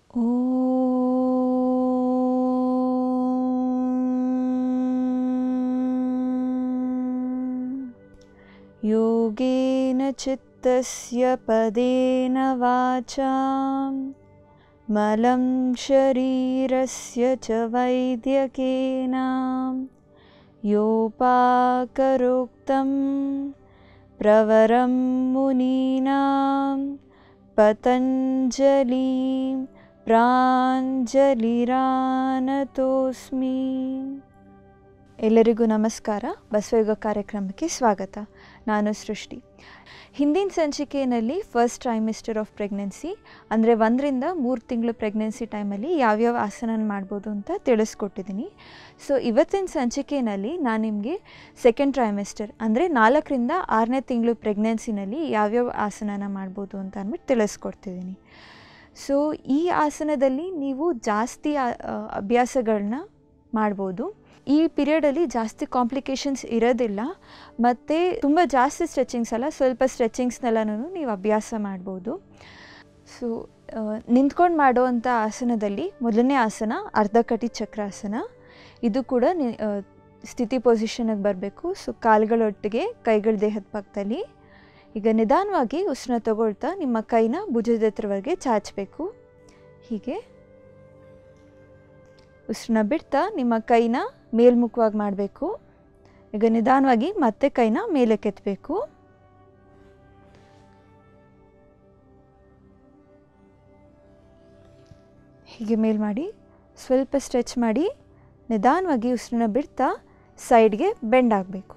योगेन चित्तस्य पदेन वाचां मलं शरीरस्य च वैद्यकेन योपाकरोक्तं प्रवरं मुनीनां पतञ्जलिं ಪ್ರಾಂಜಲಿರಾನತೋಸ್ಮಿ ಎಲ್ಲರಿಗೂ ನಮಸ್ಕಾರ ಬಸವಯುಗ ಕಾರ್ಯಕ್ರಮಕ್ಕೆ ಸ್ವಾಗತ ನಾನು ಸೃಷ್ಟಿ ಹಿಂದಿನ ಸಂಚಿಕೆಯಲ್ಲಿ ಫಸ್ಟ್ ಟ್ರೈಮಿಸ್ಟರ್ ಆಫ್ ಪ್ರೆಗ್ನೆನ್ಸಿ ಅಂದರೆ ಒಂದರಿಂದ ಮೂರು ತಿಂಗಳು ಪ್ರೆಗ್ನೆನ್ಸಿ ಟೈಮಲ್ಲಿ ಯಾವ್ಯಾವ ಆಸನ ಮಾಡ್ಬೋದು ಅಂತ ತಿಳಿಸ್ಕೊಟ್ಟಿದ್ದೀನಿ ಸೊ ಇವತ್ತಿನ ಸಂಚಿಕೆಯಲ್ಲಿ ನಾನು ನಿಮಗೆ ಸೆಕೆಂಡ್ ಟ್ರೈಮಿಸ್ಟರ್ ಅಂದರೆ ನಾಲ್ಕರಿಂದ ಆರನೇ ತಿಂಗಳು ಪ್ರೆಗ್ನೆನ್ಸಿನಲ್ಲಿ ಯಾವ್ಯಾವ ಆಸನನ ಮಾಡ್ಬೋದು ಅಂತ ಅಂದ್ಬಿಟ್ಟು ತಿಳಿಸ್ಕೊಡ್ತಿದ್ದೀನಿ ಸೊ ಈ ಆಸನದಲ್ಲಿ ನೀವು ಜಾಸ್ತಿ ಅಭ್ಯಾಸಗಳನ್ನ ಮಾಡ್ಬೋದು ಈ ಪೀರಿಯಡಲ್ಲಿ ಜಾಸ್ತಿ ಕಾಂಪ್ಲಿಕೇಶನ್ಸ್ ಇರೋದಿಲ್ಲ ಮತ್ತು ತುಂಬ ಜಾಸ್ತಿ ಸ್ಟ್ರೆಚಿಂಗ್ಸ್ ಅಲ್ಲ ಸ್ವಲ್ಪ ಸ್ಟ್ರೆಚಿಂಗ್ಸ್ನೆಲ್ಲನೂ ನೀವು ಅಭ್ಯಾಸ ಮಾಡ್ಬೋದು ಸೊ ನಿಂತ್ಕೊಂಡು ಮಾಡುವಂಥ ಆಸನದಲ್ಲಿ ಮೊದಲನೇ ಆಸನ ಅರ್ಧಕಟಿ ಚಕ್ರಾಸನ ಇದು ಕೂಡ ನಿ ಸ್ಥಿತಿ ಪೊಸಿಷನಿಗೆ ಬರಬೇಕು ಸೊ ಕಾಲುಗಳೊಟ್ಟಿಗೆ ಕೈಗಳ ದೇಹದ ಪಕ್ಕದಲ್ಲಿ ಈಗ ನಿಧಾನವಾಗಿ ಉಸಿರನ್ನ ತಗೊಳ್ತಾ ನಿಮ್ಮ ಕೈನ ಭುಜದ ಎತ್ತರವರೆಗೆ ಚಾಚಬೇಕು ಹೀಗೆ ಉಸಿರನ್ನ ಬಿಡ್ತಾ ನಿಮ್ಮ ಕೈನ ಮೇಲ್ಮುಖವಾಗಿ ಮಾಡಬೇಕು ಈಗ ನಿಧಾನವಾಗಿ ಮತ್ತೆ ಕೈನ ಮೇಲೆ ಕೆತ್ತಬೇಕು ಹೀಗೆ ಮೇಲ್ ಮಾಡಿ ಸ್ವಲ್ಪ ಸ್ಟ್ರೆಚ್ ಮಾಡಿ ನಿಧಾನವಾಗಿ ಉಸಿರನ್ನ ಬಿಡ್ತಾ ಸೈಡ್ಗೆ ಬೆಂಡ್ ಆಗಬೇಕು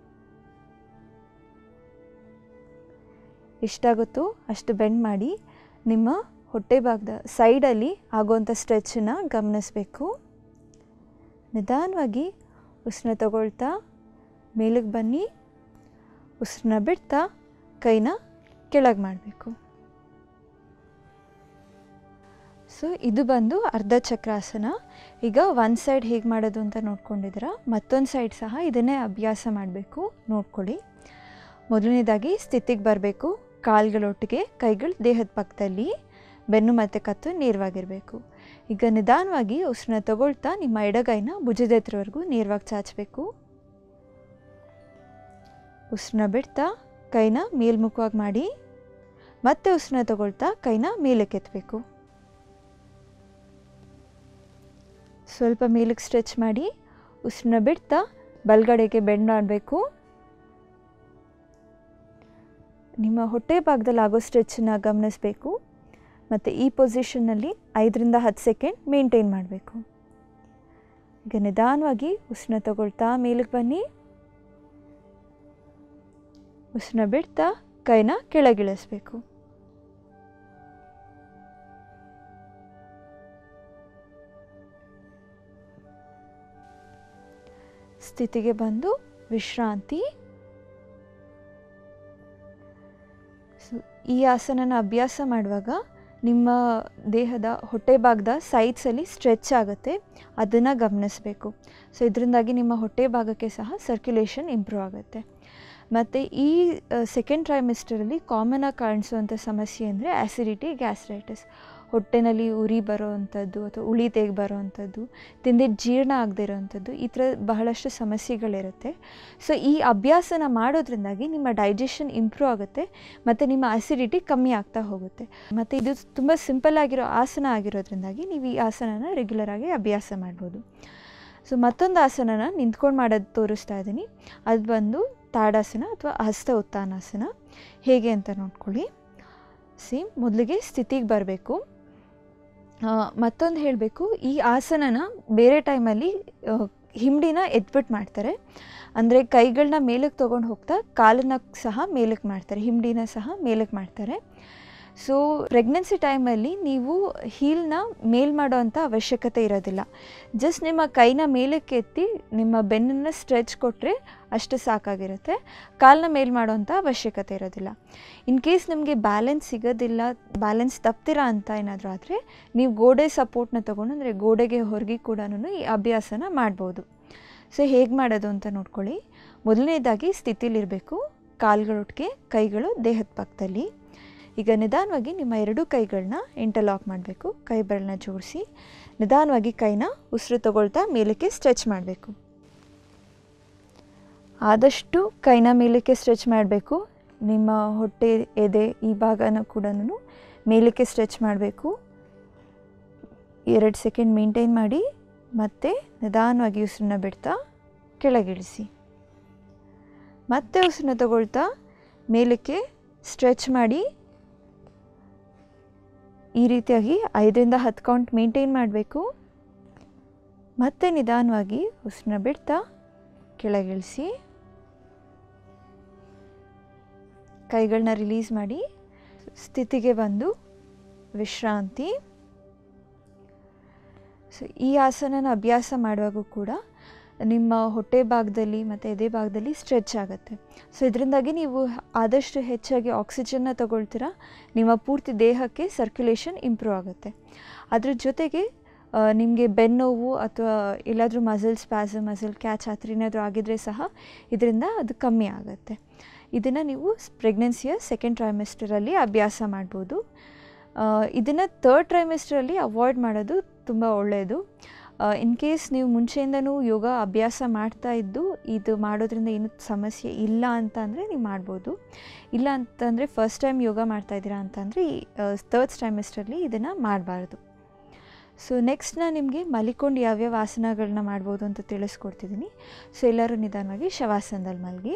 ಎಷ್ಟಾಗುತ್ತೋ ಅಷ್ಟು ಬೆಂಡ್ ಮಾಡಿ ನಿಮ್ಮ ಹೊಟ್ಟೆ ಭಾಗದ ಸೈಡಲ್ಲಿ ಆಗುವಂಥ ಸ್ಟ್ರೆಚ್ಚನ್ನು ಗಮನಿಸಬೇಕು ನಿಧಾನವಾಗಿ ಉಸಿರನ್ನ ತಗೊಳ್ತಾ ಮೇಲಕ್ಕೆ ಬನ್ನಿ ಉಸಿರನ್ನ ಬಿಡ್ತಾ ಕೈನ ಕೆಳಗೆ ಮಾಡಬೇಕು ಸೊ ಇದು ಬಂದು ಅರ್ಧ ಚಕ್ರಾಸನ ಈಗ ಒಂದು ಸೈಡ್ ಹೇಗೆ ಮಾಡೋದು ಅಂತ ನೋಡ್ಕೊಂಡಿದ್ದೀರ ಮತ್ತೊಂದು ಸೈಡ್ ಸಹ ಇದನ್ನೇ ಅಭ್ಯಾಸ ಮಾಡಬೇಕು ನೋಡ್ಕೊಳ್ಳಿ ಮೊದಲನೇದಾಗಿ ಸ್ಥಿತಿಗೆ ಬರಬೇಕು ಕಾಲುಗಳೊಟ್ಟಿಗೆ ಕೈಗಳು ದೇಹದ ಪಕ್ಕದಲ್ಲಿ ಬೆನ್ನು ಮತ್ತು ಕತ್ತು ನೇರವಾಗಿರಬೇಕು ಈಗ ನಿಧಾನವಾಗಿ ಉಸಿರನ್ನ ತಗೊಳ್ತಾ ನಿಮ್ಮ ಎಡಗೈನ ಭುಜದ ಎತ್ತರವರೆಗೂ ನೇರವಾಗಿ ಚಾಚಬೇಕು ಉಸಿರನ್ನ ಬಿಡ್ತಾ ಕೈನ ಮೇಲ್ಮುಖವಾಗಿ ಮಾಡಿ ಮತ್ತೆ ಉಸಿರನ್ನ ತಗೊಳ್ತಾ ಕೈನ ಮೇಲೆ ಕೆತ್ತಬೇಕು ಸ್ವಲ್ಪ ಮೇಲಕ್ಕೆ ಸ್ಟ್ರೆಚ್ ಮಾಡಿ ಉಸಿರನ್ನ ಬಿಡ್ತಾ ಬಲ್ಗಡೆಗೆ ಬೆಂಡ್ ಮಾಡಬೇಕು ನಿಮ್ಮ ಹೊಟ್ಟೆ ಭಾಗದಲ್ಲಿ ಆಗೋ ಸ್ಟ್ರೆಚ್ಚನ್ನ ಗಮನಿಸಬೇಕು ಮತ್ತು ಈ ಪೊಸಿಷನ್ನಲ್ಲಿ ಐದರಿಂದ ಹತ್ತು ಸೆಕೆಂಡ್ ಮೇಂಟೈನ್ ಮಾಡಬೇಕು ಈಗ ನಿಧಾನವಾಗಿ ಉಸಿರನ್ನ ತಗೊಳ್ತಾ ಮೇಲಕ್ಕೆ ಬನ್ನಿ ಉಸಿರನ್ನ ಬಿಡ್ತಾ ಕೈನ ಕೆಳಗಿಳಿಸ್ಬೇಕು ಸ್ಥಿತಿಗೆ ಬಂದು ವಿಶ್ರಾಂತಿ ಸೊ ಈ ಆಸನನ ಅಭ್ಯಾಸ ಮಾಡುವಾಗ ನಿಮ್ಮ ದೇಹದ ಹೊಟ್ಟೆ ಭಾಗದ ಸೈಡ್ಸಲ್ಲಿ ಸ್ಟ್ರೆಚ್ ಆಗುತ್ತೆ ಅದನ್ನು ಗಮನಿಸಬೇಕು ಸೊ ಇದರಿಂದಾಗಿ ನಿಮ್ಮ ಹೊಟ್ಟೆ ಭಾಗಕ್ಕೆ ಸಹ ಸರ್ಕ್ಯುಲೇಷನ್ ಇಂಪ್ರೂವ್ ಆಗುತ್ತೆ ಮತ್ತು ಈ ಸೆಕೆಂಡ್ ಟ್ರೈಮಿಸ್ಟರಲ್ಲಿ ಕಾಮನಾಗಿ ಕಾಣಿಸುವಂಥ ಸಮಸ್ಯೆ ಅಂದರೆ ಆ್ಯಸಿಡಿಟಿ ಗ್ಯಾಸ್ಟ್ರೈಟಿಸ್ ಹೊಟ್ಟೆನಲ್ಲಿ ಉರಿ ಬರೋವಂಥದ್ದು ಅಥವಾ ಉಳಿ ತೆಗೆ ಬರೋವಂಥದ್ದು ತಿಂದಿದ್ದು ಜೀರ್ಣ ಆಗದೇ ಇರೋವಂಥದ್ದು ಈ ಥರ ಬಹಳಷ್ಟು ಸಮಸ್ಯೆಗಳಿರುತ್ತೆ ಸೊ ಈ ಅಭ್ಯಾಸನ ಮಾಡೋದ್ರಿಂದಾಗಿ ನಿಮ್ಮ ಡೈಜೆಷನ್ ಇಂಪ್ರೂವ್ ಆಗುತ್ತೆ ಮತ್ತು ನಿಮ್ಮ ಅಸಿಡಿಟಿ ಕಮ್ಮಿ ಆಗ್ತಾ ಹೋಗುತ್ತೆ ಮತ್ತು ಇದು ತುಂಬ ಸಿಂಪಲ್ ಆಗಿರೋ ಆಸನ ಆಗಿರೋದ್ರಿಂದಾಗಿ ನೀವು ಈ ಆಸನನ ರೆಗ್ಯುಲರಾಗಿ ಅಭ್ಯಾಸ ಮಾಡ್ಬೋದು ಸೊ ಮತ್ತೊಂದು ಆಸನನ ನಿಂತ್ಕೊಂಡು ಮಾಡೋದು ತೋರಿಸ್ತಾ ಇದ್ದೀನಿ ಅದು ಬಂದು ತಾಡಾಸನ ಅಥವಾ ಹಸ್ತ ಉತ್ಥಾನಾಸನ ಹೇಗೆ ಅಂತ ನೋಡ್ಕೊಳ್ಳಿ ಸೇಮ್ ಮೊದಲಿಗೆ ಸ್ಥಿತಿಗೆ ಬರಬೇಕು ಮತ್ತೊಂದು ಹೇಳಬೇಕು ಈ ಆಸನನ ಬೇರೆ ಟೈಮಲ್ಲಿ ಹಿಂಡಿನ ಎತ್ಬಿಟ್ಟು ಮಾಡ್ತಾರೆ ಅಂದರೆ ಕೈಗಳನ್ನ ಮೇಲಕ್ಕೆ ತೊಗೊಂಡು ಹೋಗ್ತಾ ಕಾಲನ್ನ ಸಹ ಮೇಲಕ್ಕೆ ಮಾಡ್ತಾರೆ ಹಿಂಡಿನ ಸಹ ಮೇಲಕ್ಕೆ ಮಾಡ್ತಾರೆ ಸೊ ಪ್ರೆಗ್ನೆನ್ಸಿ ಟೈಮಲ್ಲಿ ನೀವು ಹೀಲ್ನ ಮೇಲ್ ಮಾಡೋ ಅಂಥ ಅವಶ್ಯಕತೆ ಇರೋದಿಲ್ಲ ಜಸ್ಟ್ ನಿಮ್ಮ ಕೈನ ಮೇಲಕ್ಕೆ ಎತ್ತಿ ನಿಮ್ಮ ಬೆನ್ನನ್ನು ಸ್ಟ್ರೆಚ್ ಕೊಟ್ಟರೆ ಅಷ್ಟು ಸಾಕಾಗಿರುತ್ತೆ ಕಾಲನ್ನ ಮೇಲ್ ಮಾಡೋವಂಥ ಅವಶ್ಯಕತೆ ಇರೋದಿಲ್ಲ ಇನ್ ಕೇಸ್ ನಿಮಗೆ ಬ್ಯಾಲೆನ್ಸ್ ಸಿಗೋದಿಲ್ಲ ಬ್ಯಾಲೆನ್ಸ್ ತಪ್ತೀರಾ ಅಂತ ಏನಾದರೂ ಆದರೆ ನೀವು ಗೋಡೆ ಸಪೋರ್ಟ್ನ ತೊಗೊಂಡು ಅಂದರೆ ಗೋಡೆಗೆ ಹೊರಗೆ ಕೂಡ ಈ ಅಭ್ಯಾಸನ ಮಾಡ್ಬೋದು ಸೊ ಹೇಗೆ ಮಾಡೋದು ಅಂತ ನೋಡ್ಕೊಳ್ಳಿ ಮೊದಲನೇದಾಗಿ ಸ್ಥಿತಿಲಿರಬೇಕು ಕಾಲುಗಳೊಟ್ಟಿಗೆ ಕೈಗಳು ದೇಹದ ಪಕ್ಕದಲ್ಲಿ ಈಗ ನಿಧಾನವಾಗಿ ನಿಮ್ಮ ಎರಡೂ ಕೈಗಳನ್ನ ಇಂಟರ್ಲಾಕ್ ಮಾಡಬೇಕು ಕೈ ಬೆರಳನ್ನ ಜೋಡಿಸಿ ನಿಧಾನವಾಗಿ ಕೈನ ಉಸಿರು ತಗೊಳ್ತಾ ಮೇಲಕ್ಕೆ ಸ್ಟ್ರೆಚ್ ಮಾಡಬೇಕು ಆದಷ್ಟು ಕೈನ ಮೇಲಕ್ಕೆ ಸ್ಟ್ರೆಚ್ ಮಾಡಬೇಕು ನಿಮ್ಮ ಹೊಟ್ಟೆ ಎದೆ ಈ ಭಾಗನ ಕೂಡ ಮೇಲಕ್ಕೆ ಸ್ಟ್ರೆಚ್ ಮಾಡಬೇಕು ಎರಡು ಸೆಕೆಂಡ್ ಮೇಂಟೈನ್ ಮಾಡಿ ಮತ್ತೆ ನಿಧಾನವಾಗಿ ಉಸಿರನ್ನ ಬಿಡ್ತಾ ಕೆಳಗಿಳಿಸಿ ಮತ್ತೆ ಉಸಿರನ್ನ ತಗೊಳ್ತಾ ಮೇಲಕ್ಕೆ ಸ್ಟ್ರೆಚ್ ಮಾಡಿ ಈ ರೀತಿಯಾಗಿ ಐದರಿಂದ ಹತ್ತು ಕೌಂಟ್ ಮೇಂಟೈನ್ ಮಾಡಬೇಕು ಮತ್ತೆ ನಿಧಾನವಾಗಿ ಉಸಿರನ್ನ ಬಿಡ್ತಾ ಕೆಳಗಿಳಿಸಿ ಕೈಗಳನ್ನ ರಿಲೀಸ್ ಮಾಡಿ ಸ್ಥಿತಿಗೆ ಬಂದು ವಿಶ್ರಾಂತಿ ಸೊ ಈ ಆಸನನ ಅಭ್ಯಾಸ ಮಾಡುವಾಗೂ ಕೂಡ ನಿಮ್ಮ ಹೊಟ್ಟೆ ಭಾಗದಲ್ಲಿ ಮತ್ತು ಎದೆ ಭಾಗದಲ್ಲಿ ಸ್ಟ್ರೆಚ್ ಆಗುತ್ತೆ ಸೊ ಇದರಿಂದಾಗಿ ನೀವು ಆದಷ್ಟು ಹೆಚ್ಚಾಗಿ ಆಕ್ಸಿಜನ್ನ ತಗೊಳ್ತೀರಾ ನಿಮ್ಮ ಪೂರ್ತಿ ದೇಹಕ್ಕೆ ಸರ್ಕ್ಯುಲೇಷನ್ ಇಂಪ್ರೂವ್ ಆಗುತ್ತೆ ಅದ್ರ ಜೊತೆಗೆ ನಿಮಗೆ ಬೆನ್ನೋವು ಅಥವಾ ಎಲ್ಲಾದರೂ ಮಸಲ್ ಸ್ಪ್ಯಾಸಮ್ ಮಸಲ್ ಕ್ಯಾಚ್ ಆ ಥರ ಏನಾದರೂ ಆಗಿದ್ರೆ ಸಹ ಇದರಿಂದ ಅದು ಕಮ್ಮಿ ಆಗುತ್ತೆ ಇದನ್ನು ನೀವು ಪ್ರೆಗ್ನೆನ್ಸಿಯ ಸೆಕೆಂಡ್ ಟ್ರೈಮೆಸ್ಟರಲ್ಲಿ ಅಭ್ಯಾಸ ಮಾಡ್ಬೋದು ಇದನ್ನು ತರ್ಡ್ ಟ್ರೈಮೆಸ್ಟರಲ್ಲಿ ಅವಾಯ್ಡ್ ಮಾಡೋದು ತುಂಬ ಒಳ್ಳೆಯದು ಇನ್ ಕೇಸ್ ನೀವು ಮುಂಚೆಯಿಂದನೂ ಯೋಗ ಅಭ್ಯಾಸ ಮಾಡ್ತಾ ಇದ್ದು ಇದು ಮಾಡೋದ್ರಿಂದ ಏನು ಸಮಸ್ಯೆ ಇಲ್ಲ ಅಂತ ಅಂದರೆ ನೀವು ಮಾಡ್ಬೋದು ಇಲ್ಲ ಅಂತಂದರೆ ಫಸ್ಟ್ ಟೈಮ್ ಯೋಗ ಮಾಡ್ತಾ ಇದ್ದೀರಾ ಅಂತಂದರೆ ಈ ತರ್ಡ್ ಟ್ರೈಮೆಸ್ಟರಲ್ಲಿ ಇದನ್ನು ಮಾಡಬಾರ್ದು ಸೊ ನೆಕ್ಸ್ಟ್ ನಾನು ನಿಮಗೆ ಮಲಿಕೊಂಡು ಯಾವ್ಯಾವ ಆಸನಗಳನ್ನ ಮಾಡ್ಬೋದು ಅಂತ ತಿಳಿಸ್ಕೊಡ್ತಿದ್ದೀನಿ ಸೊ ಎಲ್ಲರೂ ನಿಧಾನವಾಗಿ ಶವಾಸನದಲ್ಲಿ ಮಲಗಿ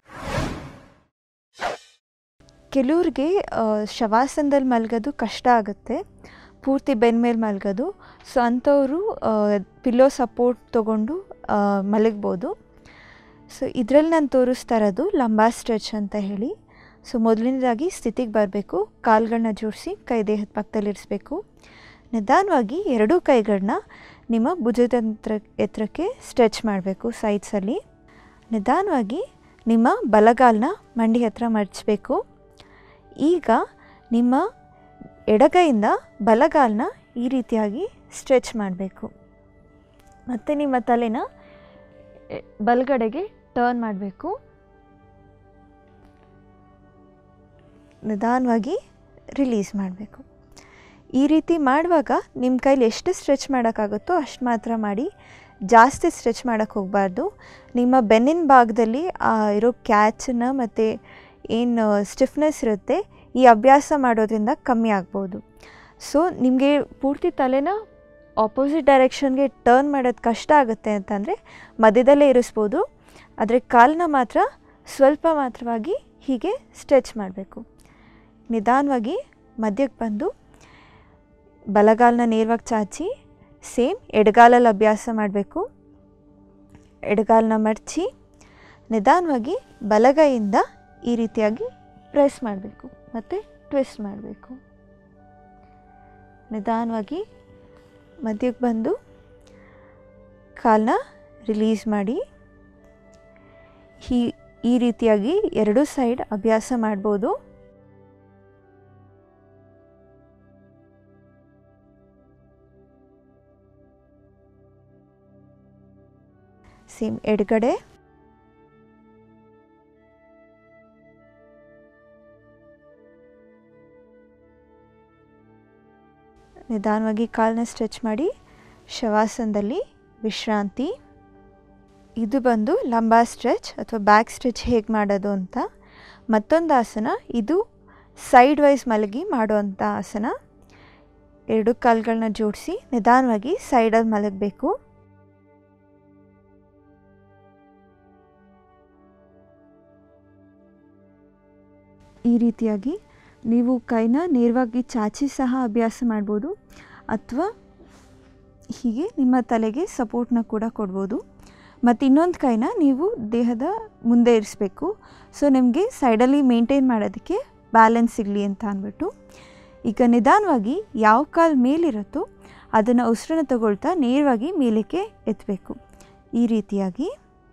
ಕೆಲವ್ರಿಗೆ ಶವಾಸನದಲ್ಲಿ ಮಲಗೋದು ಕಷ್ಟ ಆಗುತ್ತೆ ಪೂರ್ತಿ ಬೆನ್ನ ಮೇಲೆ ಮಲಗೋದು ಸೊ ಅಂಥವರು ಪಿಲ್ಲೋ ಸಪೋರ್ಟ್ ತೊಗೊಂಡು ಮಲಗ್ಬೋದು ಸೊ ಇದರಲ್ಲಿ ನಾನು ತೋರಿಸ್ತಾ ಇರೋದು ಲಂಬಾ ಸ್ಟ್ರೆಚ್ ಅಂತ ಹೇಳಿ ಸೊ ಮೊದಲನೇದಾಗಿ ಸ್ಥಿತಿಗೆ ಬರಬೇಕು ಕಾಲುಗಳನ್ನ ಜೋಡಿಸಿ ಕೈ ದೇಹದ ಪಕ್ಕದಲ್ಲಿರಿಸ್ಬೇಕು ನಿಧಾನವಾಗಿ ಎರಡೂ ಕೈಗಳನ್ನ ನಿಮ್ಮ ಭುಜದ ಎತ್ತರಕ್ಕೆ ಸ್ಟ್ರೆಚ್ ಮಾಡಬೇಕು ಸೈಡ್ಸಲ್ಲಿ ನಿಧಾನವಾಗಿ ನಿಮ್ಮ ಬಲಗಾಲನ್ನ ಮಂಡಿ ಹತ್ರ ಮಡಚಬೇಕು ಈಗ ನಿಮ್ಮ ಎಡಗೈಯಿಂದ ಬಲಗಾಲನ್ನ ಈ ರೀತಿಯಾಗಿ ಸ್ಟ್ರೆಚ್ ಮಾಡಬೇಕು ಮತ್ತು ನಿಮ್ಮ ತಲೆನ ಬಲಗಡೆಗೆ ಟರ್ನ್ ಮಾಡಬೇಕು ನಿಧಾನವಾಗಿ ರಿಲೀಸ್ ಮಾಡಬೇಕು ಈ ರೀತಿ ಮಾಡುವಾಗ ನಿಮ್ಮ ಕೈಲಿ ಎಷ್ಟು ಸ್ಟ್ರೆಚ್ ಮಾಡೋಕ್ಕಾಗುತ್ತೋ ಅಷ್ಟು ಮಾತ್ರ ಮಾಡಿ ಜಾಸ್ತಿ ಸ್ಟ್ರೆಚ್ ಮಾಡೋಕ್ಕೆ ಹೋಗಬಾರ್ದು ನಿಮ್ಮ ಬೆನ್ನಿನ ಭಾಗದಲ್ಲಿ ಆ ಇರೋ ಕ್ಯಾಚನ್ನು ಮತ್ತು ಏನು ಸ್ಟಿಫ್ನೆಸ್ ಇರುತ್ತೆ ಈ ಅಭ್ಯಾಸ ಮಾಡೋದ್ರಿಂದ ಕಮ್ಮಿ ಆಗ್ಬೋದು ಸೊ ನಿಮಗೆ ಪೂರ್ತಿ ತಲೆನ ಆಪೋಸಿಟ್ ಡೈರೆಕ್ಷನ್ಗೆ ಟರ್ನ್ ಮಾಡೋದು ಕಷ್ಟ ಆಗುತ್ತೆ ಅಂತಂದರೆ ಮಧ್ಯದಲ್ಲೇ ಇರಿಸ್ಬೋದು ಆದರೆ ಕಾಲನ್ನ ಮಾತ್ರ ಸ್ವಲ್ಪ ಮಾತ್ರವಾಗಿ ಹೀಗೆ ಸ್ಟ್ರೆಚ್ ಮಾಡಬೇಕು ನಿಧಾನವಾಗಿ ಮಧ್ಯಕ್ಕೆ ಬಂದು ಬಲಗಾಲನ್ನ ನೇರವಾಗಿ ಚಾಚಿ ಸೇಮ್ ಎಡಗಾಲಲ್ಲಿ ಅಭ್ಯಾಸ ಮಾಡಬೇಕು ಎಡಗಾಲನ್ನ ಮಡಚಿ ನಿಧಾನವಾಗಿ ಬಲಗೈಯಿಂದ ಈ ರೀತಿಯಾಗಿ ಪ್ರೆಸ್ ಮಾಡಬೇಕು ಮತ್ತು ಟ್ವಿಸ್ಟ್ ಮಾಡಬೇಕು ನಿಧಾನವಾಗಿ ಮಧ್ಯಕ್ಕೆ ಬಂದು ಕಾಲನ್ನ ರಿಲೀಸ್ ಮಾಡಿ ಈ ಈ ರೀತಿಯಾಗಿ ಎರಡೂ ಸೈಡ್ ಅಭ್ಯಾಸ ಮಾಡ್ಬೋದು ಸೇಮ್ ಎಡಗಡೆ ನಿಧಾನವಾಗಿ ಕಾಲನ್ನ ಸ್ಟ್ರೆಚ್ ಮಾಡಿ ಶವಾಸನದಲ್ಲಿ ವಿಶ್ರಾಂತಿ ಇದು ಬಂದು ಲಂಬಾ ಸ್ಟ್ರೆಚ್ ಅಥವಾ ಬ್ಯಾಕ್ ಸ್ಟ್ರೆಚ್ ಹೇಗೆ ಮಾಡೋದು ಅಂತ ಮತ್ತೊಂದು ಆಸನ ಇದು ಸೈಡ್ ವೈಸ್ ಮಲಗಿ ಮಾಡೋವಂಥ ಆಸನ ಎರಡು ಕಾಲುಗಳನ್ನ ಜೋಡಿಸಿ ನಿಧಾನವಾಗಿ ಸೈಡಲ್ಲಿ ಮಲಗಬೇಕು ಈ ರೀತಿಯಾಗಿ ನೀವು ಕೈನ ನೇರವಾಗಿ ಚಾಚಿ ಸಹ ಅಭ್ಯಾಸ ಮಾಡ್ಬೋದು ಅಥವಾ ಹೀಗೆ ನಿಮ್ಮ ತಲೆಗೆ ಸಪೋರ್ಟ್ನ ಕೂಡ ಕೊಡ್ಬೋದು ಮತ್ತು ಇನ್ನೊಂದು ಕೈನ ನೀವು ದೇಹದ ಮುಂದೆ ಇರಿಸ್ಬೇಕು ಸೊ ನಿಮಗೆ ಸೈಡಲ್ಲಿ ಮೇಂಟೈನ್ ಮಾಡೋದಕ್ಕೆ ಬ್ಯಾಲೆನ್ಸ್ ಸಿಗಲಿ ಅಂತ ಅಂದ್ಬಿಟ್ಟು ಈಗ ನಿಧಾನವಾಗಿ ಯಾವ ಕಾಲು ಮೇಲಿರುತ್ತೋ ಅದನ್ನು ಉಸಿರನ್ನ ತಗೊಳ್ತಾ ನೇರವಾಗಿ ಮೇಲಕ್ಕೆ ಎತ್ತಬೇಕು ಈ ರೀತಿಯಾಗಿ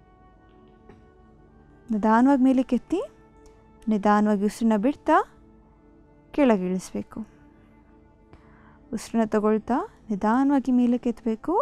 ನಿಧಾನವಾಗಿ ಮೇಲಕ್ಕೆ ಎತ್ತಿ ನಿಧಾನವಾಗಿ ಉಸಿರನ್ನ ಬಿಡ್ತಾ ಕೆಳಗಿಳಿಸ್ಬೇಕು ಉಸಿರನ್ನ ತಗೊಳ್ತಾ ನಿಧಾನವಾಗಿ ಮೇಲಕ್ಕೆ ಎತ್ತಬೇಕು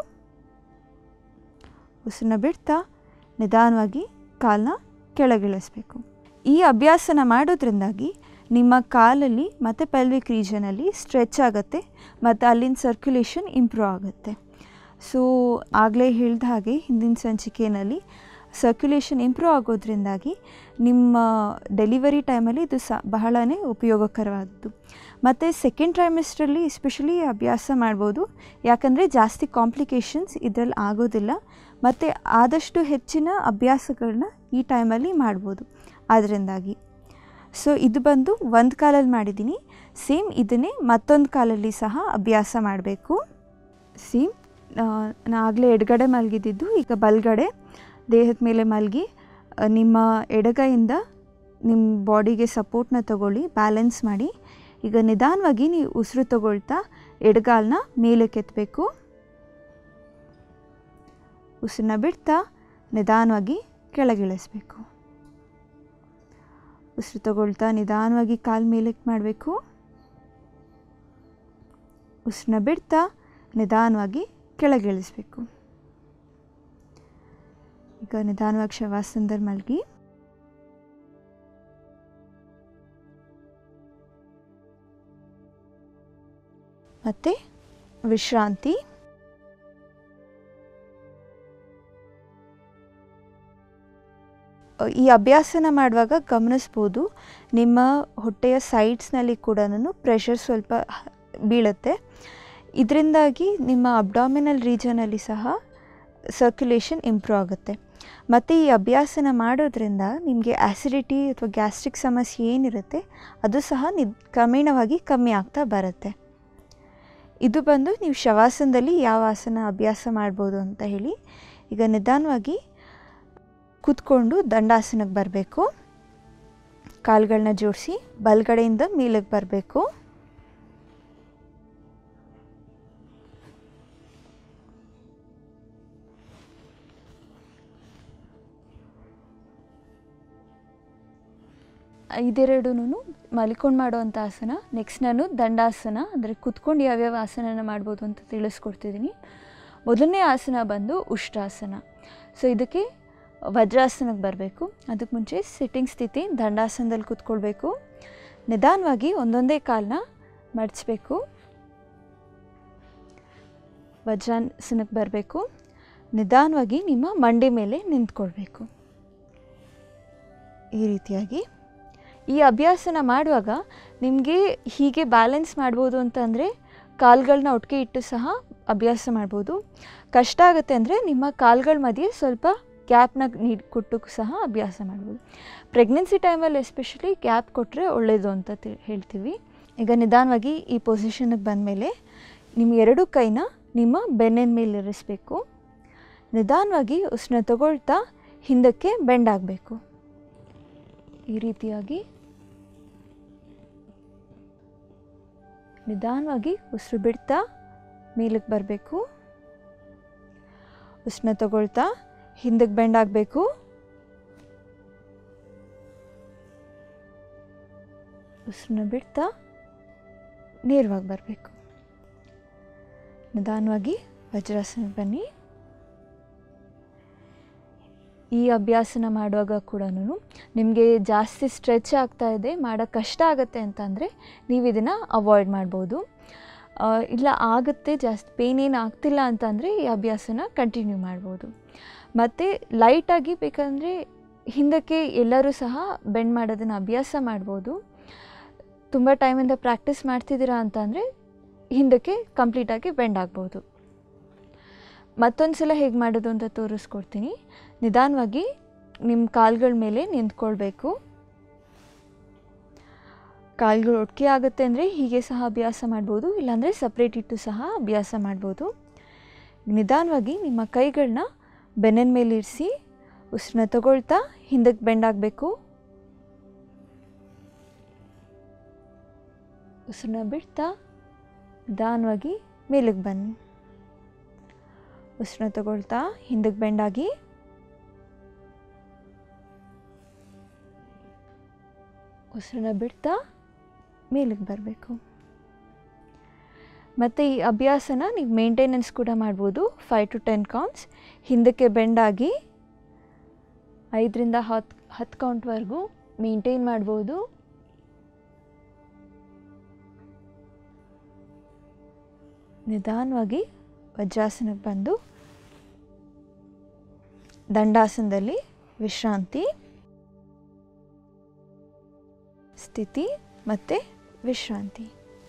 ಉಸಿರನ್ನ ಬಿಡ್ತಾ ನಿಧಾನವಾಗಿ ಕಾಲನ್ನ ಕೆಳಗಿಳಿಸ್ಬೇಕು ಈ ಅಭ್ಯಾಸನ ಮಾಡೋದ್ರಿಂದಾಗಿ ನಿಮ್ಮ ಕಾಲಲ್ಲಿ ಮತ್ತು ಪೆಲ್ವಿಕ್ ರೀಜನಲ್ಲಿ ಸ್ಟ್ರೆಚ್ ಆಗುತ್ತೆ ಮತ್ತು ಅಲ್ಲಿನ ಸರ್ಕ್ಯುಲೇಷನ್ ಇಂಪ್ರೂವ್ ಆಗುತ್ತೆ ಸೊ ಆಗಲೇ ಹೇಳಿದ ಹಾಗೆ ಹಿಂದಿನ ಸಂಚಿಕೆಯಲ್ಲಿ ಸರ್ಕ್ಯುಲೇಷನ್ ಇಂಪ್ರೂವ್ ಆಗೋದ್ರಿಂದಾಗಿ ನಿಮ್ಮ ಡೆಲಿವರಿ ಟೈಮಲ್ಲಿ ಇದು ಸ ಬಹಳನೇ ಉಪಯೋಗಕರವಾದದ್ದು ಮತ್ತು ಸೆಕೆಂಡ್ ಟ್ರೈಮಿಸ್ಟ್ರಲ್ಲಿ ಎಸ್ಪೆಷಲಿ ಅಭ್ಯಾಸ ಮಾಡ್ಬೋದು ಯಾಕಂದರೆ ಜಾಸ್ತಿ ಕಾಂಪ್ಲಿಕೇಶನ್ಸ್ ಇದರಲ್ಲಿ ಆಗೋದಿಲ್ಲ ಮತ್ತು ಆದಷ್ಟು ಹೆಚ್ಚಿನ ಅಭ್ಯಾಸಗಳನ್ನ ಈ ಟೈಮಲ್ಲಿ ಮಾಡ್ಬೋದು ಅದರಿಂದಾಗಿ ಸೊ ಇದು ಬಂದು ಒಂದು ಕಾಲಲ್ಲಿ ಮಾಡಿದ್ದೀನಿ ಸೇಮ್ ಇದನ್ನೇ ಮತ್ತೊಂದು ಕಾಲಲ್ಲಿ ಸಹ ಅಭ್ಯಾಸ ಮಾಡಬೇಕು ಸೇಮ್ ನಾ ಆಗಲೇ ಎಡಗಡೆ ಮಲಗಿದ್ದಿದ್ದು ಈಗ ಬಲಗಡೆ ದೇಹದ ಮೇಲೆ ಮಲಗಿ ಆ, ನಿಮ್ಮ ಎಡಗೈಯಿಂದ ನಿಮ್ಮ ಬಾಡಿಗೆ ಸಪೋರ್ಟ್ನ ತಗೊಳ್ಳಿ ಬ್ಯಾಲೆನ್ಸ್ ಮಾಡಿ ಈಗ ನಿಧಾನವಾಗಿ ನೀವು ಉಸಿರು ತಗೊಳ್ತಾ ಎಡಗಾಲನ್ನ ಮೇಲೆ ಕೆತ್ತಬೇಕು ಉಸಿರನ್ನ ಬಿಡ್ತಾ ನಿಧಾನವಾಗಿ ಕೆಳಗಿಳಿಸ್ಬೇಕು ಉಸಿರು ತಗೊಳ್ತಾ ನಿಧಾನವಾಗಿ ಕಾಲು ಮೇಲಕ್ಕೆ ಮಾಡಬೇಕು ಉಸಿರನ್ನ ಬಿಡ್ತಾ ನಿಧಾನವಾಗಿ ಕೆಳಗಿಳಿಸ್ಬೇಕು ಈಗ ನಿಧಾನವಾಗಿ ಶವಾಸನದಲ್ಲಿ ಮಲಗಿ ಮತ್ತು ವಿಶ್ರಾಂತಿ ಈ ಅಭ್ಯಾಸನ ಮಾಡುವಾಗ ಗಮನಿಸ್ಬೋದು ನಿಮ್ಮ ಹೊಟ್ಟೆಯ ಸೈಡ್ಸ್ನಲ್ಲಿ ಕೂಡ ಪ್ರೆಷರ್ ಸ್ವಲ್ಪ ಹ- ಬೀಳುತ್ತೆ ಇದರಿಂದಾಗಿ ನಿಮ್ಮ ಅಬ್ಡಾಮಿನಲ್ ರೀಜನಲ್ಲಿ ಸಹ ಸರ್ಕ್ಯುಲೇಷನ್ ಇಂಪ್ರೂವ್ ಆಗುತ್ತೆ ಮತ್ತು ಈ ಅಭ್ಯಾಸನ ಮಾಡೋದ್ರಿಂದ ನಿಮಗೆ ಆ್ಯಸಿಡಿಟಿ ಅಥವಾ ಗ್ಯಾಸ್ಟ್ರಿಕ್ ಸಮಸ್ಯೆ ಏನಿರುತ್ತೆ ಅದು ಸಹ ನಿ ಕ್ರಮೇಣವಾಗಿ ಕಮ್ಮಿ ಆಗ್ತಾ ಬರುತ್ತೆ ಇದು ಬಂದು ನೀವು ಶವಾಸನದಲ್ಲಿ ಯಾವ ಆಸನ ಅಭ್ಯಾಸ ಮಾಡ್ಬೋದು ಅಂತ ಹೇಳಿ ಈಗ ನಿಧಾನವಾಗಿ ಕೂತ್ಕೊಂಡು ದಂಡಾಸನಕ್ಕೆ ಬರಬೇಕು ಕಾಲುಗಳನ್ನ ಜೋಡಿಸಿ ಬಲಗಡೆಯಿಂದ ಮೇಲಕ್ಕೆ ಬರಬೇಕು ಇದೆರಡೂ ಮಲಿಕೊಂಡು ಮಾಡೋವಂಥ ಆಸನ ನೆಕ್ಸ್ಟ್ ನಾನು ದಂಡಾಸನ ಅಂದರೆ ಕುತ್ಕೊಂಡು ಯಾವ್ಯಾವ ಆಸನನ ಮಾಡ್ಬೋದು ಅಂತ ತಿಳಿಸ್ಕೊಡ್ತಿದ್ದೀನಿ ಮೊದಲನೇ ಆಸನ ಬಂದು ಉಷ್ಟ್ರಾಸನ ಸೊ ಇದಕ್ಕೆ ವಜ್ರಾಸನಕ್ಕೆ ಬರಬೇಕು ಅದಕ್ಕೆ ಮುಂಚೆ ಸಿಟ್ಟಿಂಗ್ ಸ್ಥಿತಿ ದಂಡಾಸನದಲ್ಲಿ ಕೂತ್ಕೊಳ್ಬೇಕು ನಿಧಾನವಾಗಿ ಒಂದೊಂದೇ ಕಾಲನ್ನ ಮಡಚಬೇಕು ವಜ್ರಾಸನಕ್ಕೆ ಬರಬೇಕು ನಿಧಾನವಾಗಿ ನಿಮ್ಮ ಮಂಡಿ ಮೇಲೆ ನಿಂತ್ಕೊಳ್ಬೇಕು ಈ ರೀತಿಯಾಗಿ ಈ ಅಭ್ಯಾಸನ ಮಾಡುವಾಗ ನಿಮಗೆ ಹೀಗೆ ಬ್ಯಾಲೆನ್ಸ್ ಮಾಡ್ಬೋದು ಅಂತಂದರೆ ಕಾಲುಗಳನ್ನ ಒಟ್ಟಿಗೆ ಇಟ್ಟು ಸಹ ಅಭ್ಯಾಸ ಮಾಡ್ಬೋದು ಕಷ್ಟ ಆಗುತ್ತೆ ಅಂದರೆ ನಿಮ್ಮ ಕಾಲುಗಳ ಮಧ್ಯೆ ಸ್ವಲ್ಪ ಗ್ಯಾಪ್ನ ನೀಡಿ ಕೊಟ್ಟು ಸಹ ಅಭ್ಯಾಸ ಮಾಡ್ಬೋದು ಪ್ರೆಗ್ನೆನ್ಸಿ ಟೈಮಲ್ಲಿ ಎಸ್ಪೆಷಲಿ ಗ್ಯಾಪ್ ಕೊಟ್ಟರೆ ಒಳ್ಳೆಯದು ಅಂತ ತಿ ಹೇಳ್ತೀವಿ ಈಗ ನಿಧಾನವಾಗಿ ಈ ಪೊಸಿಷನ್ಗೆ ಬಂದಮೇಲೆ ನಿಮ್ಮ ಎರಡು ಕೈನ ನಿಮ್ಮ ಬೆನ್ನಿನ ಮೇಲೆ ಇರಿಸ್ಬೇಕು ನಿಧಾನವಾಗಿ ಉಸಿರನ್ನ ತಗೊಳ್ತಾ ಹಿಂದಕ್ಕೆ ಬೆಂಡ್ ಆಗಬೇಕು ಈ ರೀತಿಯಾಗಿ ನಿಧಾನವಾಗಿ ಉಸಿರು ಬಿಡ್ತಾ ಮೇಲಕ್ಕೆ ಬರಬೇಕು ಉಸಿರನ್ನ ತಗೊಳ್ತಾ ಹಿಂದಕ್ಕೆ ಬೆಂಡ್ ಆಗಬೇಕು ಉಸಿರನ್ನ ಬಿಡ್ತಾ ನೇರವಾಗಿ ಬರಬೇಕು ನಿಧಾನವಾಗಿ ವಜ್ರಾಸನಕ್ಕೆ ಬನ್ನಿ ಈ ಅಭ್ಯಾಸನ ಮಾಡುವಾಗ ಕೂಡ ನಿಮಗೆ ಜಾಸ್ತಿ ಸ್ಟ್ರೆಚ್ ಆಗ್ತಾ ಇದೆ ಮಾಡೋಕ್ಕೆ ಕಷ್ಟ ಆಗುತ್ತೆ ಅಂತಂದರೆ ನೀವು ಇದನ್ನು ಅವಾಯ್ಡ್ ಮಾಡ್ಬೋದು ಆ, ಇಲ್ಲ ಆಗುತ್ತೆ ಜಾಸ್ತಿ ಪೇನ್ ಏನು ಆಗ್ತಿಲ್ಲ ಅಂತಂದರೆ ಈ ಅಭ್ಯಾಸನ ಕಂಟಿನ್ಯೂ ಮಾಡ್ಬೋದು ಮತ್ತು ಲೈಟಾಗಿ ಬೇಕಂದರೆ ಹಿಂದಕ್ಕೆ ಎಲ್ಲರೂ ಸಹ ಬೆಂಡ್ ಮಾಡೋದನ್ನು ಅಭ್ಯಾಸ ಮಾಡ್ಬೋದು ತುಂಬ ಟೈಮಿಂದ ಪ್ರಾಕ್ಟೀಸ್ ಮಾಡ್ತಿದ್ದೀರಾ ಅಂತಂದರೆ ಹಿಂದಕ್ಕೆ ಕಂಪ್ಲೀಟಾಗಿ ಬೆಂಡ್ ಆಗ್ಬೋದು ಮತ್ತೊಂದು ಸಲ ಹೇಗೆ ಮಾಡೋದು ಅಂತ ತೋರಿಸ್ಕೊಡ್ತೀನಿ ನಿಧಾನವಾಗಿ ನಿಮ್ಮ ಕಾಲುಗಳ ಮೇಲೆ ನಿಂತ್ಕೊಳ್ಬೇಕು ಕಾಲುಗಳು ಒಟ್ಟಿಗೆ ಆಗುತ್ತೆ ಅಂದರೆ ಹೀಗೆ ಸಹ ಅಭ್ಯಾಸ ಮಾಡ್ಬೋದು ಇಲ್ಲಾಂದರೆ ಸಪ್ರೇಟ್ ಇಟ್ಟು ಸಹ ಅಭ್ಯಾಸ ಮಾಡ್ಬೋದು ನಿಧಾನವಾಗಿ ನಿಮ್ಮ ಕೈಗಳನ್ನ ಬೆನ್ನಿನ ಮೇಲೆ ಇರಿಸಿ ಉಸಿರನ್ನ ತಗೊಳ್ತಾ ಹಿಂದಕ್ಕೆ ಬೆಂಡ್ ಆಗಬೇಕು ಉಸಿರನ್ನ ಬಿಡ್ತಾ ನಿಧಾನವಾಗಿ ಮೇಲಕ್ಕೆ ಬನ್ನಿ ಉಸಿರನ್ನ ತಗೊಳ್ತಾ ಹಿಂದಕ್ಕೆ ಬೆಂಡಾಗಿ ಉಸಿರನ್ನ ಬಿಡ್ತಾ ಮೇಲಕ್ಕೆ ಬರಬೇಕು ಮತ್ತು ಈ ಅಭ್ಯಾಸನ ನೀವು ಮೇಂಟೆನೆನ್ಸ್ ಕೂಡ ಮಾಡ್ಬೋದು ಫೈವ್ ಟು ಟೆನ್ ಕೌಂಟ್ಸ್ ಹಿಂದಕ್ಕೆ ಬೆಂಡಾಗಿ ಐದರಿಂದ ಹತ್ತು ಹತ್ತು ಕೌಂಟ್ವರೆಗೂ ಮೇಂಟೈನ್ ಮಾಡ್ಬೋದು ನಿಧಾನವಾಗಿ ವಜ್ರಾಸನಕ್ಕೆ ಬಂದು ದಂಡಾಸನದಲ್ಲಿ ವಿಶ್ರಾಂತಿ ಸ್ಥಿತಿ ಮತ್ತು ವಿಶ್ರಾಂತಿ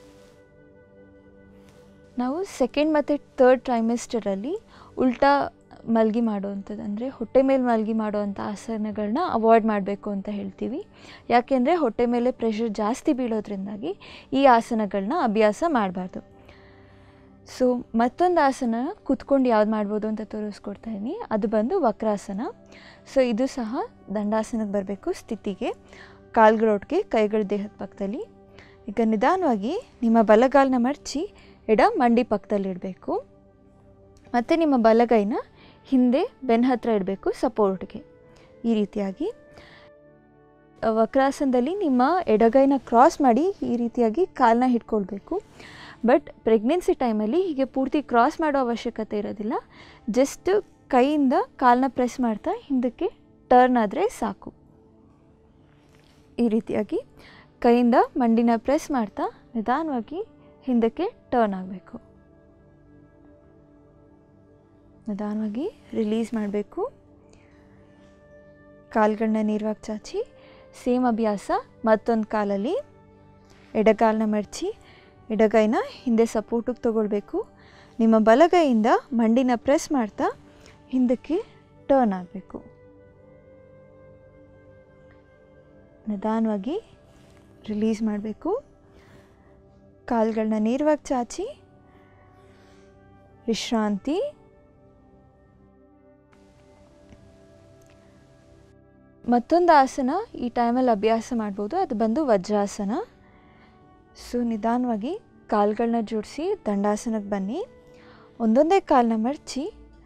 ನಾವು ಸೆಕೆಂಡ್ ಮತ್ತು ತರ್ಡ್ ಟ್ರೈಮೆಸ್ಟರಲ್ಲಿ ಉಲ್ಟಾ ಮಲ್ಗಿ ಮಾಡುವಂಥದ್ದು ಅಂದರೆ ಹೊಟ್ಟೆ ಮೇಲೆ ಮಲ್ಗಿ ಮಾಡುವಂಥ ಆಸನಗಳನ್ನ ಅವಾಯ್ಡ್ ಮಾಡಬೇಕು ಅಂತ ಹೇಳ್ತೀವಿ ಯಾಕೆಂದರೆ ಹೊಟ್ಟೆ ಮೇಲೆ ಪ್ರೆಷರ್ ಜಾಸ್ತಿ ಬೀಳೋದ್ರಿಂದಾಗಿ ಈ ಆಸನಗಳನ್ನ ಅಭ್ಯಾಸ ಮಾಡಬಾರ್ದು ಸೊ ಮತ್ತೊಂದು ಆಸನ ಕುತ್ಕೊಂಡು ಯಾವ್ದು ಮಾಡ್ಬೋದು ಅಂತ ತೋರಿಸ್ಕೊಡ್ತಾ ಇದ್ದೀನಿ ಅದು ಬಂದು ವಕ್ರಾಸನ ಸೊ ಇದು ಸಹ ದಂಡಾಸನಕ್ಕೆ ಬರಬೇಕು ಸ್ಥಿತಿಗೆ ಕಾಲ್ಗಳೊಟ್ಟಿಗೆ ಕೈಗಳ ದೇಹದ ಪಕ್ಕದಲ್ಲಿ ಈಗ ನಿಧಾನವಾಗಿ ನಿಮ್ಮ ಬಲಗಾಲನ್ನ ಮಡಚಿ ಎಡ ಮಂಡಿ ಪಕ್ಕದಲ್ಲಿ ಇಡಬೇಕು ಮತ್ತು ನಿಮ್ಮ ಬಲಗೈನ ಹಿಂದೆ ಬೆನ್ನ ಹತ್ರ ಇಡಬೇಕು ಸಪೋರ್ಟ್ಗೆ ಈ ರೀತಿಯಾಗಿ ವಕ್ರಾಸನದಲ್ಲಿ ನಿಮ್ಮ ಎಡಗೈನ ಕ್ರಾಸ್ ಮಾಡಿ ಈ ರೀತಿಯಾಗಿ ಕಾಲನ್ನ ಹಿಡ್ಕೊಳ್ಬೇಕು ಬಟ್ ಪ್ರೆಗ್ನೆನ್ಸಿ ಟೈಮಲ್ಲಿ ಹೀಗೆ ಪೂರ್ತಿ ಕ್ರಾಸ್ ಮಾಡೋ ಅವಶ್ಯಕತೆ ಇರೋದಿಲ್ಲ ಜಸ್ಟ್ ಕೈಯಿಂದ ಕಾಲನ್ನ ಪ್ರೆಸ್ ಮಾಡ್ತಾ ಹಿಂದಕ್ಕೆ ಟರ್ನ್ ಆದರೆ ಸಾಕು ಈ ರೀತಿಯಾಗಿ ಕೈಯಿಂದ ಮಂಡಿನ ಪ್ರೆಸ್ ಮಾಡ್ತಾ ನಿಧಾನವಾಗಿ ಹಿಂದಕ್ಕೆ ಟರ್ನ್ ಆಗಬೇಕು ನಿಧಾನವಾಗಿ ರಿಲೀಸ್ ಮಾಡಬೇಕು ಕಾಲ್ಗಳನ್ನ ನೀರವಾಗಿ ಚಾಚಿ ಸೇಮ್ ಅಭ್ಯಾಸ ಮತ್ತೊಂದು ಕಾಲಲ್ಲಿ ಎಡಗಾಲನ್ನ ಮಡಚಿ ಎಡಗೈನ ಹಿಂದೆ ಸಪೋರ್ಟಿಗೆ ತಗೊಳ್ಬೇಕು ನಿಮ್ಮ ಬಲಗೈಯಿಂದ ಮಂಡಿನ ಪ್ರೆಸ್ ಮಾಡ್ತಾ ಹಿಂದಕ್ಕೆ ಟರ್ನ್ ಆಗಬೇಕು ನಿಧಾನವಾಗಿ ರಿಲೀಸ್ ಮಾಡಬೇಕು ಕಾಲ್ಗಳನ್ನ ನೇರವಾಗಿ ಚಾಚಿ ವಿಶ್ರಾಂತಿ ಮತ್ತೊಂದು ಆಸನ ಈ ಟೈಮಲ್ಲಿ ಅಭ್ಯಾಸ ಮಾಡ್ಬೋದು ಅದು ಬಂದು ವಜ್ರಾಸನ ಸೊ ನಿಧಾನವಾಗಿ ಕಾಲ್ಗಳನ್ನ ಜೋಡಿಸಿ ದಂಡಾಸನಕ್ಕೆ ಬನ್ನಿ ಒಂದೊಂದೇ ಕಾಲನ್ನ ಮಡಚಿ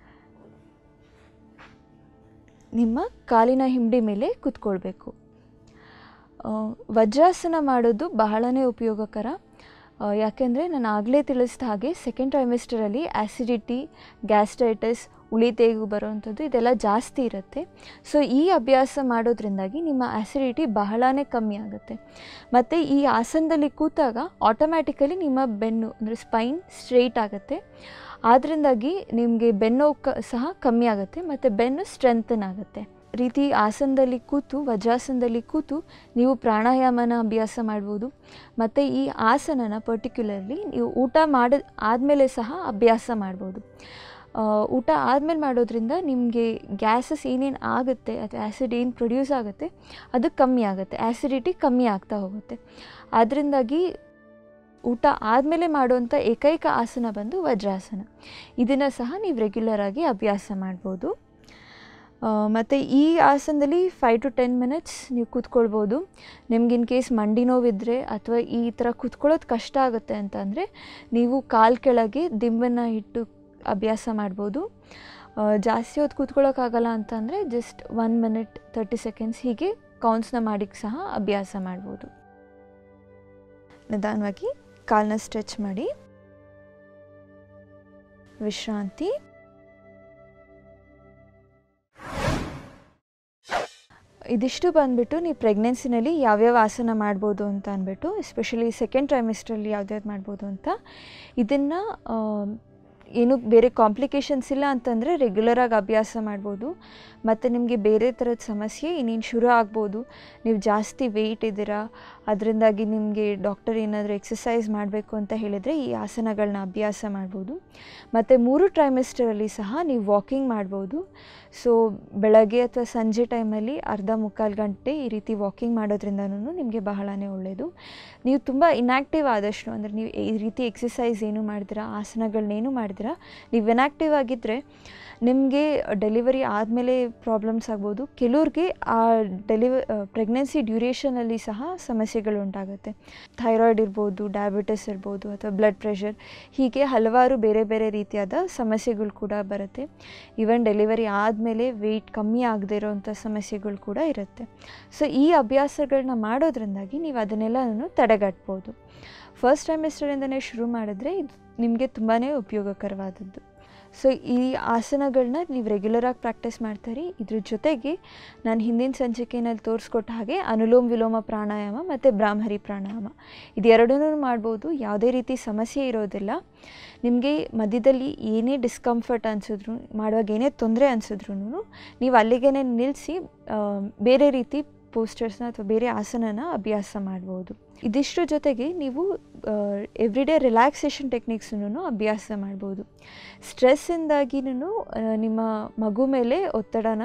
ನಿಮ್ಮ ಕಾಲಿನ ಹಿಂಬಡಿ ಮೇಲೆ ಕೂತ್ಕೊಳ್ಬೇಕು ಆ, ವಜ್ರಾಸನ ಮಾಡೋದು ಬಹಳನೇ ಉಪಯೋಗಕರ ಆ, ಯಾಕೆಂದರೆ ನಾನು ಆಗಲೇ ತಿಳಿಸಿದ ಹಾಗೆ ಸೆಕೆಂಡ್ ಟ್ರೈಮಿಸ್ಟರಲ್ಲಿ ಆ್ಯಸಿಡಿಟಿ ಗ್ಯಾಸ್ಟ್ರೈಟಿಸ್ ಉಳಿತೇಗು ಬರುವಂಥದ್ದು ಇದೆಲ್ಲ ಜಾಸ್ತಿ ಇರುತ್ತೆ ಸೊ ಈ ಅಭ್ಯಾಸ ಮಾಡೋದ್ರಿಂದಾಗಿ ನಿಮ್ಮ ಆ್ಯಸಿಡಿಟಿ ಬಹಳನೇ ಕಮ್ಮಿ ಆಗುತ್ತೆ ಮತ್ತು ಈ ಆಸನದಲ್ಲಿ ಕೂತಾಗ ಆಟೋಮ್ಯಾಟಿಕಲಿ ನಿಮ್ಮ ಬೆನ್ನು ಅಂದರೆ ಸ್ಪೈನ್ ಸ್ಟ್ರೈಟ್ ಆಗುತ್ತೆ ಆದ್ದರಿಂದಾಗಿ ನಿಮಗೆ ಬೆನ್ನು ಕ ಸಹ ಕಮ್ಮಿ ಆಗುತ್ತೆ ಮತ್ತು ಬೆನ್ನು ಸ್ಟ್ರೆಂಥನ್ ಆಗುತ್ತೆ ರೀತಿ ಆಸನದಲ್ಲಿ ಕೂತು ವಜ್ರಾಸನದಲ್ಲಿ ಕೂತು ನೀವು ಪ್ರಾಣಾಯಾಮನ ಅಭ್ಯಾಸ ಮಾಡ್ಬೋದು ಮತ್ತು ಈ ಆಸನನ ಪರ್ಟಿಕ್ಯುಲರ್ಲಿ ನೀವು ಊಟ ಮಾಡಿದ ಆದಮೇಲೆ ಸಹ ಅಭ್ಯಾಸ ಮಾಡ್ಬೋದು ಆ, ಊಟ ಆದಮೇಲೆ ಮಾಡೋದ್ರಿಂದ ನಿಮಗೆ ಗ್ಯಾಸಸ್ ಏನೇನು ಆಗುತ್ತೆ ಅಥವಾ ಆ್ಯಸಿಡ್ ಏನು ಪ್ರೊಡ್ಯೂಸ್ ಆಗುತ್ತೆ ಅದು ಕಮ್ಮಿ ಆಗುತ್ತೆ ಆ್ಯಸಿಡಿಟಿ ಕಮ್ಮಿ ಆಗ್ತಾ ಹೋಗುತ್ತೆ ಅದರಿಂದಾಗಿ ಊಟ ಆದಮೇಲೆ ಮಾಡುವಂಥ ಏಕೈಕ ಆಸನ ಬಂದು ವಜ್ರಾಸನ ಇದನ್ನು ಸಹ ನೀವು ರೆಗ್ಯುಲರಾಗಿ ಅಭ್ಯಾಸ ಮಾಡ್ಬೋದು ಮತ್ತು ಈ ಆಸನದಲ್ಲಿ ಫೈವ್ ಟು ಟೆನ್ ಮಿನಿಟ್ಸ್ ನೀವು ಕೂತ್ಕೊಳ್ಬೋದು ನಿಮ್ಗೆ ಇನ್ ಕೇಸ್ ಮಂಡಿ ನೋವಿದ್ದರೆ ಅಥವಾ ಈ ಥರ ಕೂತ್ಕೊಳ್ಳೋದು ಕಷ್ಟ ಆಗುತ್ತೆ ಅಂತ ಅಂದರೆ ನೀವು ಕಾಲು ಕೆಳಗೆ ದಿಂಬನ್ನು ಇಟ್ಟು ಅಭ್ಯಾಸ ಮಾಡ್ಬೋದು ಆ, ಜಾಸ್ತಿ ಹೊತ್ತು ಕೂತ್ಕೊಳ್ಳೋಕ್ಕಾಗಲ್ಲ ಅಂತಂದರೆ just one minute thirty seconds ಹೀಗೆ ಕೌನ್ಸ್ನ ಮಾಡಿಕ್ಕೆ ಸಹ ಅಭ್ಯಾಸ ಮಾಡ್ಬೋದು ನಿಧಾನವಾಗಿ ಕಾಲನ್ನ ಸ್ಟ್ರೆಚ್ ಮಾಡಿ ವಿಶ್ರಾಂತಿ ಇದಿಷ್ಟು ಬಂದ್ಬಿಟ್ಟು ನೀವು ಪ್ರೆಗ್ನೆನ್ಸಿನಲ್ಲಿ ಯಾವ್ಯಾವ ಆಸನ ಮಾಡ್ಬೋದು ಅಂತ ಅಂದ್ಬಿಟ್ಟು ಎಸ್ಪೆಷಲಿ ಸೆಕೆಂಡ್ ಟ್ರೈಮಿಸ್ಟ್ರಲ್ಲಿ ಯಾವ್ದ್ಯಾವ್ದು ಮಾಡ್ಬೋದು ಅಂತ ಇದನ್ನು ಏನು ಬೇರೆ ಕಾಂಪ್ಲಿಕೇಶನ್ಸ್ ಇಲ್ಲ ಅಂತಂದರೆ ರೆಗ್ಯುಲರಾಗಿ ಅಭ್ಯಾಸ ಮಾಡ್ಬೋದು ಮತ್ತು ನಿಮಗೆ ಬೇರೆ ಥರದ ಸಮಸ್ಯೆ ಇನ್ನೇನು ಶುರು ಆಗ್ಬೋದು ನೀವು ಜಾಸ್ತಿ ವೆಯ್ಟ್ ಇದ್ದೀರಾ ಅದರಿಂದಾಗಿ ನಿಮಗೆ ಡಾಕ್ಟರ್ ಏನಾದರೂ ಎಕ್ಸಸೈಸ್ ಮಾಡಬೇಕು ಅಂತ ಹೇಳಿದರೆ ಈ ಆಸನಗಳನ್ನ ಅಭ್ಯಾಸ ಮಾಡ್ಬೋದು ಮತ್ತು ಮೂರು ಟ್ರೈಮಿಸ್ಟರಲ್ಲಿ ಸಹ ನೀವು ವಾಕಿಂಗ್ ಮಾಡ್ಬೋದು ಸೊ ಬೆಳಗ್ಗೆ ಅಥವಾ ಸಂಜೆ ಟೈಮಲ್ಲಿ ಅರ್ಧ ಮುಕ್ಕಾಲು ಗಂಟೆ ಈ ರೀತಿ ವಾಕಿಂಗ್ ಮಾಡೋದ್ರಿಂದನೂ ನಿಮಗೆ ಬಹಳನೇ ಒಳ್ಳೆಯದು ನೀವು ತುಂಬ ಇನ್ಯಾಕ್ಟಿವ್ ಆದಷ್ಟು ಅಂದರೆ ನೀವು ಈ ರೀತಿ ಎಕ್ಸಸೈಸ್ ಏನು ಮಾಡಿದಿರಾ ಆಸನಗಳನ್ನೇನು ಮಾಡಿದಿರಾ ನೀವು ಇನ್ಯಾಕ್ಟಿವ್ ಆಗಿದ್ದರೆ ನಿಮಗೆ ಡೆಲಿವರಿ ಆದಮೇಲೆ ಪ್ರಾಬ್ಲಮ್ಸ್ ಆಗ್ಬೋದು ಕೆಲವ್ರಿಗೆ ಆ ಡೆಲಿವ ಪ್ರೆಗ್ನೆನ್ಸಿ ಡ್ಯೂರೇಷನಲ್ಲಿ ಸಹ ಸಮಸ್ಯೆಗಳು ಉಂಟಾಗುತ್ತೆ ಥೈರಾಯ್ಡ್ ಇರ್ಬೋದು ಡಯಾಬಿಟಿಸ್ ಇರ್ಬೋದು ಅಥವಾ ಬ್ಲಡ್ ಪ್ರೆಷರ್ ಹೀಗೆ ಹಲವಾರು ಬೇರೆ ಬೇರೆ ರೀತಿಯಾದ ಸಮಸ್ಯೆಗಳು ಕೂಡ ಬರುತ್ತೆ ಈವನ್ ಡೆಲಿವರಿ ಆದಮೇಲೆ ವೆಯ್ಟ್ ಕಮ್ಮಿ ಆಗದೇ ಇರೋವಂಥ ಸಮಸ್ಯೆಗಳು ಕೂಡ ಇರುತ್ತೆ ಸೊ ಈ ಅಭ್ಯಾಸಗಳನ್ನ ಮಾಡೋದ್ರಿಂದಾಗಿ ನೀವು ಅದನ್ನೆಲ್ಲನೂ ತಡೆಗಟ್ಬೋದು ಫಸ್ಟ್ ಟ್ರೈಮಿಸ್ಟರಿಂದನೇ ಶುರು ಮಾಡಿದ್ರೆ ಇದು ನಿಮಗೆ ತುಂಬಾ ಉಪಯೋಗಕರವಾದದ್ದು ಸೊ ಈ ಆಸನಗಳನ್ನ ನೀವು ರೆಗ್ಯುಲರಾಗಿ ಪ್ರಾಕ್ಟೀಸ್ ಮಾಡ್ತಾರೆ ಇದ್ರ ಜೊತೆಗೆ ನಾನು ಹಿಂದಿನ ಸಂಚಿಕೆಯಲ್ಲಿ ತೋರಿಸ್ಕೊಟ್ಟ ಹಾಗೆ ಅನುಲೋಮ ವಿಲೋಮ ಪ್ರಾಣಾಯಾಮ ಮತ್ತು ಬ್ರಾಹ್ಮರಿ ಪ್ರಾಣಾಯಾಮ ಇದೆರಡೂ ಮಾಡ್ಬೋದು ಯಾವುದೇ ರೀತಿ ಸಮಸ್ಯೆ ಇರೋದಿಲ್ಲ ನಿಮಗೆ ಮಧ್ಯದಲ್ಲಿ ಏನೇ ಡಿಸ್ಕಂಫರ್ಟ್ ಅನಿಸಿದ್ರು ಮಾಡುವಾಗ ಏನೇ ತೊಂದರೆ ಅನಿಸಿದ್ರು ನೀವು ಅಲ್ಲಿಗೆ ನಿಲ್ಲಿಸಿ ಬೇರೆ ರೀತಿ ಪೋಸ್ಟರ್ಸ್ನ ಅಥವಾ ಬೇರೆ ಆಸನನ ಅಭ್ಯಾಸ ಮಾಡ್ಬೋದು ಇದಿಷ್ಟರ ಜೊತೆಗೆ ನೀವು ಎವ್ರಿಡೇ ರಿಲ್ಯಾಕ್ಸೇಷನ್ ಟೆಕ್ನಿಕ್ಸನ್ನು ಅಭ್ಯಾಸ ಮಾಡ್ಬೋದು ಸ್ಟ್ರೆಸ್ಸಿಂದಾಗಿನೂ ನಿಮ್ಮ ಮಗು ಮೇಲೆ ಒತ್ತಡನ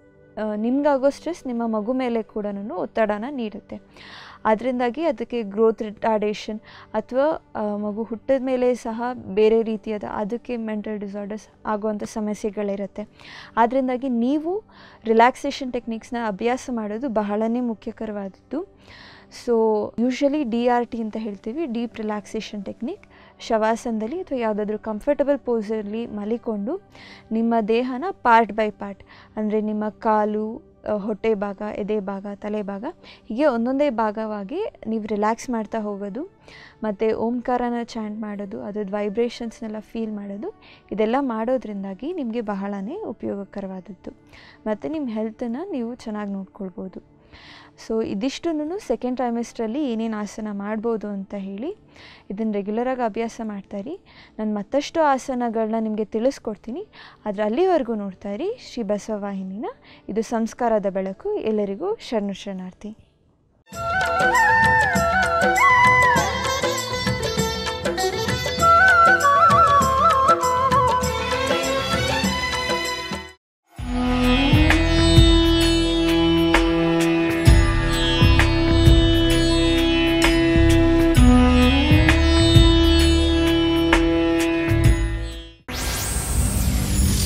ನಿಮಗಾಗೋ ಸ್ಟ್ರೆಸ್ ನಿಮ್ಮ ಮಗು ಮೇಲೆ ಕೂಡ ಒತ್ತಡನ ನೀಡುತ್ತೆ ಅದರಿಂದಾಗಿ ಅದಕ್ಕೆ ಗ್ರೋತ್ ರಿಟಾರ್ಡೇಷನ್ ಅಥವಾ ಮಗು ಹುಟ್ಟಿದ ಮೇಲೆ ಸಹ ಬೇರೆ ರೀತಿಯಾದ ಅದಕ್ಕೆ ಮೆಂಟಲ್ ಡಿಸಾರ್ಡರ್ಸ್ ಆಗುವಂಥ ಸಮಸ್ಯೆಗಳಿರುತ್ತೆ ಅದರಿಂದಾಗಿ ನೀವು ರಿಲ್ಯಾಕ್ಸೇಷನ್ ಟೆಕ್ನಿಕ್ಸ್ನ ಅಭ್ಯಾಸ ಮಾಡೋದು ಬಹಳನೇ ಮುಖ್ಯಕರವಾದದ್ದು so usually D R T ಅಂತ ಹೇಳ್ತೀವಿ ಡೀಪ್ ರಿಲ್ಯಾಕ್ಸೇಷನ್ ಟೆಕ್ನಿಕ್ ಶವಾಸನದಲ್ಲಿ ಅಥವಾ ಯಾವುದಾದ್ರೂ ಕಂಫರ್ಟಬಲ್ ಪೋಸಲ್ಲಿ ಮಲಿಕೊಂಡು ನಿಮ್ಮ ದೇಹನ ಪಾರ್ಟ್ ಬೈ ಪಾರ್ಟ್ ಅಂದರೆ ನಿಮ್ಮ ಕಾಲು ಹೊಟ್ಟೆ ಭಾಗ ಎದೆ ಭಾಗ ತಲೆ ಭಾಗ ಹೀಗೆ ಒಂದೊಂದೇ ಭಾಗವಾಗಿ ನೀವು ರಿಲ್ಯಾಕ್ಸ್ ಮಾಡ್ತಾ ಹೋಗೋದು ಮತ್ತು ಓಂಕಾರನ ಚಾಂಟ್ ಮಾಡೋದು ಅದ್ರದ್ದು ವೈಬ್ರೇಷನ್ಸ್ನೆಲ್ಲ ಫೀಲ್ ಮಾಡೋದು ಇದೆಲ್ಲ ಮಾಡೋದ್ರಿಂದಾಗಿ ನಿಮಗೆ ಬಹಳನೇ ಉಪಯೋಗಕರವಾದದ್ದು ಮತ್ತು ನಿಮ್ಮ ಹೆಲ್ತನ್ನು ನೀವು ಚೆನ್ನಾಗಿ ನೋಡ್ಕೊಳ್ಬೋದು ಸೊ ಇದಿಷ್ಟನ್ನು ಸೆಕೆಂಡ್ ಟ್ರೈಮೆಸ್ಟ್ರಲ್ಲಿ ಏನೇನು ಆಸನ ಮಾಡ್ಬೋದು ಅಂತ ಹೇಳಿ ಇದನ್ನು ರೆಗ್ಯುಲರಾಗಿ ಅಭ್ಯಾಸ ಮಾಡ್ತಾಯಿರಿ ನಾನು ಮತ್ತಷ್ಟು ಆಸನಗಳನ್ನ ನಿಮಗೆ ತಿಳಿಸ್ಕೊಡ್ತೀನಿ ಆದರೆ ಅಲ್ಲಿವರೆಗೂ ನೋಡ್ತಾ ಇರಿ ಶ್ರೀ ಬಸವವಾಹಿನಿನ ಇದು ಸಂಸ್ಕಾರದ ಬೆಳಕು ಎಲ್ಲರಿಗೂ ಶರಣು ಶರಣಾರ್ಥಿ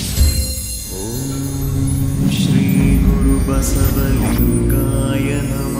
श्रीगुरुबसवलिङ्गाय नमः